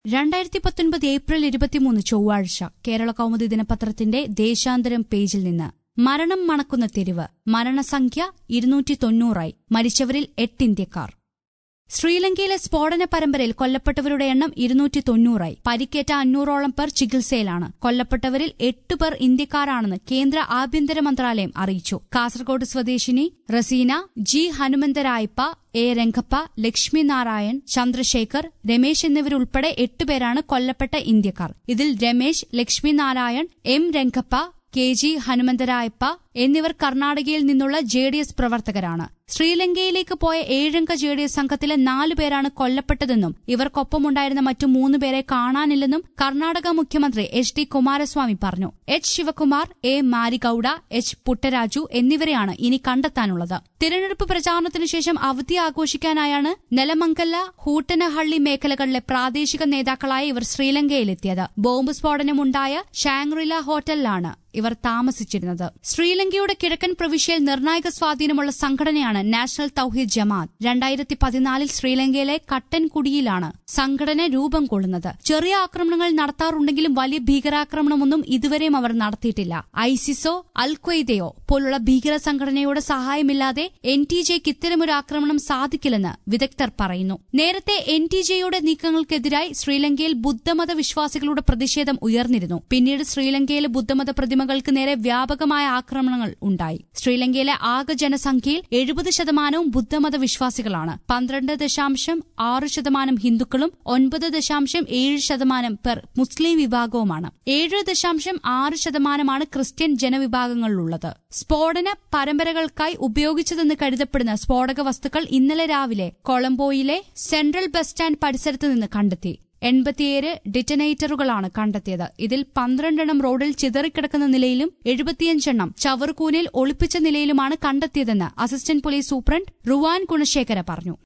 രണ്ടായിരത്തി പത്തൊൻപത് ഏപ്രിൽ ഇരുപത്തിമൂന്ന് ചൊവ്വാഴ്ച കേരള കൗമുദി ദിനപത്രത്തിന്റെ ദേശാന്തരം പേജിൽ നിന്ന് മരണം മണക്കുന്ന തെരുവ് മരണസംഖ്യ ഇരുന്നൂറ്റി തൊണ്ണൂറായി മരിച്ചവരിൽ എട്ട് ഇന്ത്യക്കാർ ശ്രീലങ്കയിലെ സ്ഫോടന പരമ്പരയിൽ കൊല്ലപ്പെട്ടവരുടെ എണ്ണം ഇരുന്നൂറ്റി തൊണ്ണൂറായി പരിക്കേറ്റ അഞ്ഞൂറോളം പേർ ചികിത്സയിലാണ് കൊല്ലപ്പെട്ടവരിൽ എട്ട് പേർ ഇന്ത്യക്കാരാണെന്ന് കേന്ദ്ര ആഭ്യന്തര മന്ത്രാലയം അറിയിച്ചു കാസർഗോഡ് സ്വദേശിനി റസീന ജി ഹനുമന്തരായപ്പ എ രംഗപ്പ ലക്ഷ്മി നാരായൺ ചന്ദ്രശേഖർ രമേശ് എന്നിവരുൾപ്പെടെ എട്ടുപേരാണ് കൊല്ലപ്പെട്ട ഇന്ത്യക്കാർ ഇതിൽ Ramesh Lakshmi Narayan M Rangappa K G Hanumantharayappa എന്നിവർ കർണാടകയിൽ നിന്നുള്ള ജെ ഡി എസ് പ്രവർത്തകരാണ് ശ്രീലങ്കയിലേക്ക് പോയ ഏഴംഗ ജെ ഡി എസ് സംഘത്തിലെ നാലു പേരാണ് കൊല്ലപ്പെട്ടതെന്നും ഇവർക്കൊപ്പമുണ്ടായിരുന്ന മറ്റു മൂന്ന് പേരെ കാണാനില്ലെന്നും കർണാടക മുഖ്യമന്ത്രി എച്ച് ഡി കുമാരസ്വാമി പറഞ്ഞു H Shivakumar A Marigowda H Puttaraju എന്നിവരെയാണ് ഇനി കണ്ടെത്താനുള്ളത് തിരഞ്ഞെടുപ്പ് പ്രചാരണത്തിനു ശേഷം അവധി ആഘോഷിക്കാനായാണ് നെലമംഗല്ല ഹൂട്ടനഹള്ളി മേഖലകളിലെ പ്രാദേശിക നേതാക്കളായ ഇവർ ശ്രീലങ്കയിലെത്തിയത് ബോംബ് സ്ഫോടനമുണ്ടായ ഷാങ്റില ഹോട്ടലിലാണ് ഇവർ താമസിച്ചിരുന്നത് ശ്രീലങ്കയുടെ കിഴക്കൻ പ്രവിശ്യയിൽ നിർണായക സ്വാധീനമുള്ള സംഘടനയാണ് നാഷണൽ തൌഹീദ് ജമാഅത്ത് രണ്ടായിരത്തി പതിനാലിൽ ശ്രീലങ്കയിലെ കട്ടൻകുടിയിലാണ് സംഘടന രൂപം കൊള്ളുന്നത് ചെറിയ ആക്രമണങ്ങൾ നടത്താറുണ്ടെങ്കിലും വലിയ ഭീകരാക്രമണമൊന്നും ഇതുവരെയും അവർ നടത്തിയിട്ടില്ല ഐസിസോ അൽക്വയ്ദയോ പോലുള്ള ഭീകര സംഘടനയുടെ സഹായമില്ലാതെ എൻ ടി ജെക്ക് ഇത്തരമൊരു ആക്രമണം സാധിക്കില്ലെന്ന് വിദഗ്ധർ പറയുന്നു നേരത്തെ എൻ ടി ജെയുടെ നീക്കങ്ങൾക്കെതിരായി ശ്രീലങ്കയിൽ ബുദ്ധമത വിശ്വാസികളുടെ പ്രതിഷേധം ഉയർന്നിരുന്നു പിന്നീട് ശ്രീലങ്കയിലെ ബുദ്ധമത പ്രതിമകൾക്ക് നേരെ വ്യാപകമായ ആക്രമണങ്ങൾ ഉണ്ടായി ശ്രീലങ്കയിലെ ആകെ ജനസംഖ്യയിൽ എഴുപത് ശതമാനവും ബുദ്ധമത വിശ്വാസികളാണ് പന്ത്രണ്ട് ദശാംശം ആറ് ശതമാനം ഹിന്ദുക്കളും ഒൻപത് ദശാംശം ഏഴ് ശതമാനം പേർ മുസ്ലിം വിഭാഗവുമാണ് ഏഴ് ദശാംശം ആറ് ശതമാനമാണ് ക്രിസ്ത്യൻ ജനവിഭാഗങ്ങളിലുള്ളത് സ്ഫോടന പരമ്പരകൾക്കായി ഉപയോഗിച്ചതെന്ന് കരുതപ്പെടുന്ന സ്ഫോടക വസ്തുക്കൾ ഇന്നലെ രാവിലെ കൊളംബോയിലെ സെൻട്രൽ ബസ് സ്റ്റാൻഡ് പരിസരത്ത് നിന്ന് കണ്ടെത്തി എൺപത്തിയേഴ് ഡിറ്റനേറ്ററുകളാണ് കണ്ടെത്തിയത് ഇതിൽ പന്ത്രണ്ടെണ്ണം റോഡിൽ ചിതറിക്കിടക്കുന്ന നിലയിലും എഴുപത്തിയഞ്ചെണ്ണം ചവറുകൂനിൽ ഒളിപ്പിച്ച നിലയിലുമാണ് കണ്ടെത്തിയതെന്ന് assistant police superintendent Ruwan Gunasekara പറഞ്ഞു